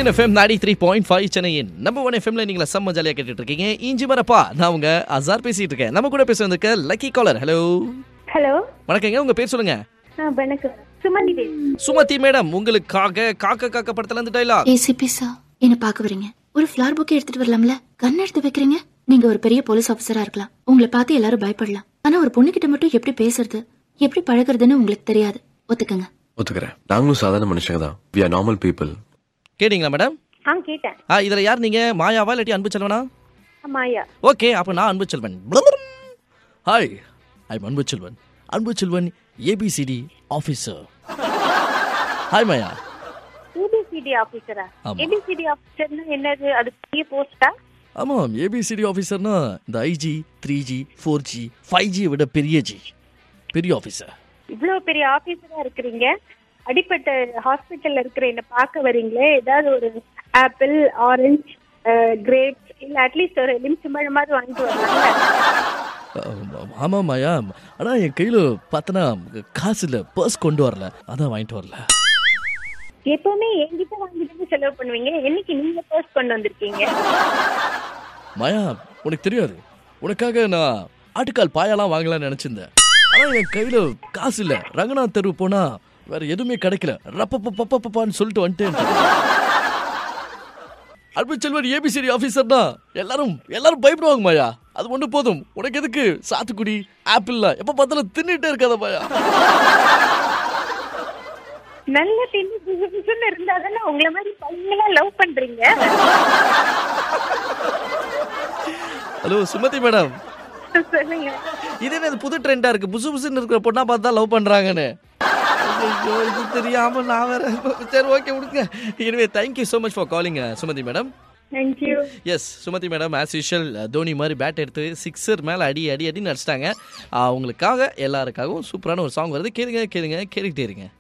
சூரியன் எஃப்எம் நாடி three point five சென்னையின் நம்ம ஒன் எஃப்எம்ல நீங்கள செம்ம ஜாலியாக கேட்டுட்டு இருக்கீங்க இஞ்சி மரப்பா நான் உங்க அசார் பேசிட்டு இருக்கேன் நம்ம கூட பேச வந்திருக்க லக்கி காலர் ஹலோ ஹலோ வணக்கங்க உங்க பேர் சொல்லுங்க ஆ வணக்கம் சுமதி பேசுறேன். சுமதி மேடம் உங்களுக்காக காக்க காக்க படத்துல இருந்து டைலாக் ஏசிபி சார் என்ன பார்க்க வரீங்க ஒரு ஃபிளார் புக்கே எடுத்துட்டு வரலாம்ல கன் எடுத்து வைக்கிறீங்க நீங்க ஒரு பெரிய போலீஸ் ஆபீசரா இருக்கலாம் உங்களை பார்த்து எல்லாரும் பயப்படலாம் ஆனா ஒரு பொண்ணுகிட்ட மட்டும் எப்படி பேசுறது எப்படி பழகுறதுன்னு உங்களுக்கு தெரியாது ஒத்துக்கங்க ஒத்துக்கிறேன் நாங்களும் சாதாரண மனுஷங்க தான் வி ஆர் நார்மல் பீப்புள் கேட்டீங்களா மேடம் ஆ கேட்டேன் ஆ இதுல யார் நீங்க மாயாவா இல்லாட்டி அன்பு செல்வனா ஆ, மாயா ஓகே அப்ப நான் அன்பு Selvan hi I Anbu Selvan Anbu Selvan ABCD officer hi Maya ABCD ஆபீசரா ஆமா. ஏபிசிடி ஆபீசர்னா என்னது அது பெரிய போஸ்டா ஆமாம் ஏபிசிடி ஆஃபீஸர்னா இந்த IG three G four G five G விட பெரிய ஜி பெரிய ஆஃபீஸர் இவ்வளவு பெரிய ஆபீசரா இருக்கிறீங்க அடிப்பட்ட ஹாஸ்பிட்டல்ல இருக்கிற என்ன பார்க்க வரீங்களே ஏதாவது ஒரு ஆப்பிள் ஆரஞ்சு கிரேப்ஸ் இல்ல அட்லீஸ்ட் ஒரு எலுமிச்சம்பழம் மாதிரி வாங்கிட்டு வரலாம்ல ஆமாம் மாயா ஆனால் என் கையில் பார்த்தனா காசு இல்லை பர்ஸ் கொண்டு வரல அதான் வாங்கிட்டு வரல எப்பவுமே என்கிட்ட வாங்கிட்டு வந்து செலவு பண்ணுவீங்க என்னைக்கு நீங்க பர்ஸ் கொண்டு வந்திருக்கீங்க மாயா உனக்கு தெரியாது உனக்காக நான் ஆட்டுக்கால் பாயாலாம் வாங்கலாம்னு நினச்சிருந்தேன் ஆனால் என் கையில் காசு இல்லை ரங்கநாத் தெரு போனா வேற எதுவுமே கிடைக்கல ரப்ப பப்பான்னு சொல்லிட்டு வந்துட்டேன் அன்பு செல்வன் ஏபிசிடி ஆஃபீஸர் தான் எல்லாரும் எல்லாரும் பயப்படுவாங்க மாயா அது ஒன்று போதும் உனக்கு எதுக்கு சாத்துக்குடி ஆப்பிள்லாம் எப்போ பார்த்தாலும் தின்னுட்டே இருக்காத மாயா நல்ல தின்னு புசு புசுன்னு இருந்தா தானே உங்களை மாதிரி பையங்களா லவ் பண்றீங்க ஹலோ சுமதி மேடம் சொல்லுங்க இது என்ன புது ட்ரெண்டா இருக்கு புசு புசுன்னு இருக்கிற பொண்ணா பார்த்தா லவ் பண்றாங்கன்னு ஐயோ இது தெரியாம நான் வேற சரி ஓகே விடுங்க எனவே thank you so much for calling Sumathi madam thank you yes Sumathi madam as usual Dhoni மாதிரி பேட் எடுத்து சிக்ஸர் மேலே அடி அடி அடி நடிச்சிட்டாங்க அவங்களுக்காக எல்லாருக்காகவும் சூப்பரான ஒரு சாங் வருது கேளுங்க கேளுங்க கேட்டுக்கிட்டே இருங்க